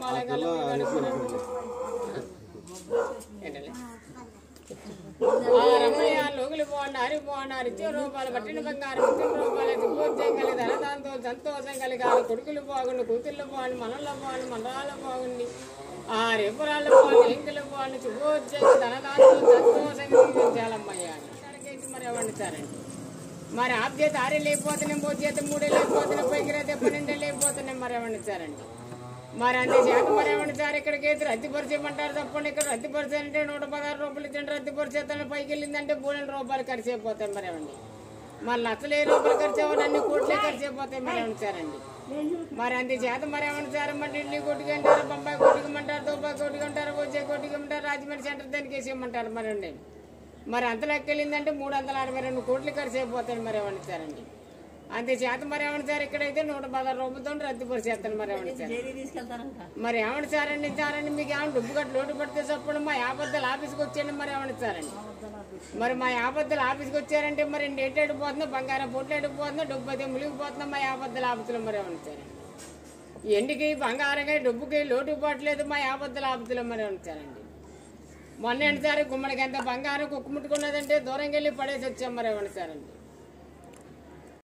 పాలగల ఏంటలే ఆ రమయ్య లోగులు బాగున్నారు బాగున్నారు ఇచ్చే రూపాయలు పట్టిన బంగారం పుట్టిన రూపాయలు దిగ్గోద్యం కలిగి ధనదాంతో సంతోషం కలిగారు కొడుకులు బాగుండి కూతుళ్ళు బాగుండి మనల్లో బాగుండి మనరాళ్ళు బాగుండి ఆ రేపురాళ్ళు బాగుండి ఎంకులు బాగుండి శుభోద్యం ధనదాంతో సంతోషం కలిగించాలమ్మయ్య అని మరి వండుతారండి మరి ఆప్చేత ఆరే లేకపోతున్నాం పోచేత మూడే లేకపోతున్నాం పైకి రైతే పన్నెండే లేకపోతున్నాం మరి వండుతారండి మరి అంతే చేత మరి ఏమంటే సార్ ఇక్కడికి అయితే రద్దుపరిచేయమంటారు తప్పండి ఇక్కడ రద్దుపరిచారంటే నూట పదహారు రూపాయలు ఇచ్చింటే రద్దుపరిచేస్తాను పైకి వెళ్ళిందంటే మూడు రూపాయలు ఖర్చు అయిపోతాయి మరి ఏమండి మళ్ళీ అసలు ఏ రూపాయలు ఖర్చు అవ్వదు అన్ని కోట్లే ఖర్చు అయిపోతాయి మరి ఏమంటారండి సారండి మరి అంతే చేత మరి ఏమంటే సార్ మరి ఢిల్లీ కొట్టుకుంటారు బొంబాయి కొట్టుకోమంటారు దుబాయ్ కొట్టుకుంటారు వచ్చే కొట్టుకోమంటారు రాజమండ్రి సెంటర్ దానికి వేసేయమంటారు మరి అండి మరి అంత లెక్క వెళ్ళిందంటే మూడు వందల అరవై రెండు కోట్లు ఖర్చు అయిపోతాయి మరి ఏమంటారండి సారండి అంతే చేత మరి ఏమంటే సార్ ఇక్కడైతే నూట పదహారు రూపాయలతో రద్దుపరిచేస్తాను మరి ఏమంటే సార్ మరి ఏమంటే సార్ అండి సారండి మీకు ఏమైనా డబ్బు కట్టి లోటు పడితే చెప్పండి మా యాబద్దాలు ఆఫీస్కి వచ్చేయండి మరి ఏమంటే సారండి మరి మా యాబద్దాలు ఆఫీస్కి వచ్చారంటే మరి డేట్ ఎడిపోతుందో బంగారం పొట్లు ఎడిపోతుందో డబ్బు అయితే మునిగిపోతుందో మా యాబద్దాల ఆఫీసులో మరి ఏమంటే సారండి ఎండికి బంగారంగా డబ్బుకి లోటు పట్టలేదు మా యాబద్దాల ఆఫీసులో మరి ఏమంటే సారండి మొన్న ఏంటి సార్ గుమ్మడికి ఎంత బంగారం కుక్కు ముట్టుకున్నదంటే దూరంగా వెళ్ళి పడేసి వచ్చాం మరి ఏమంటే సారండి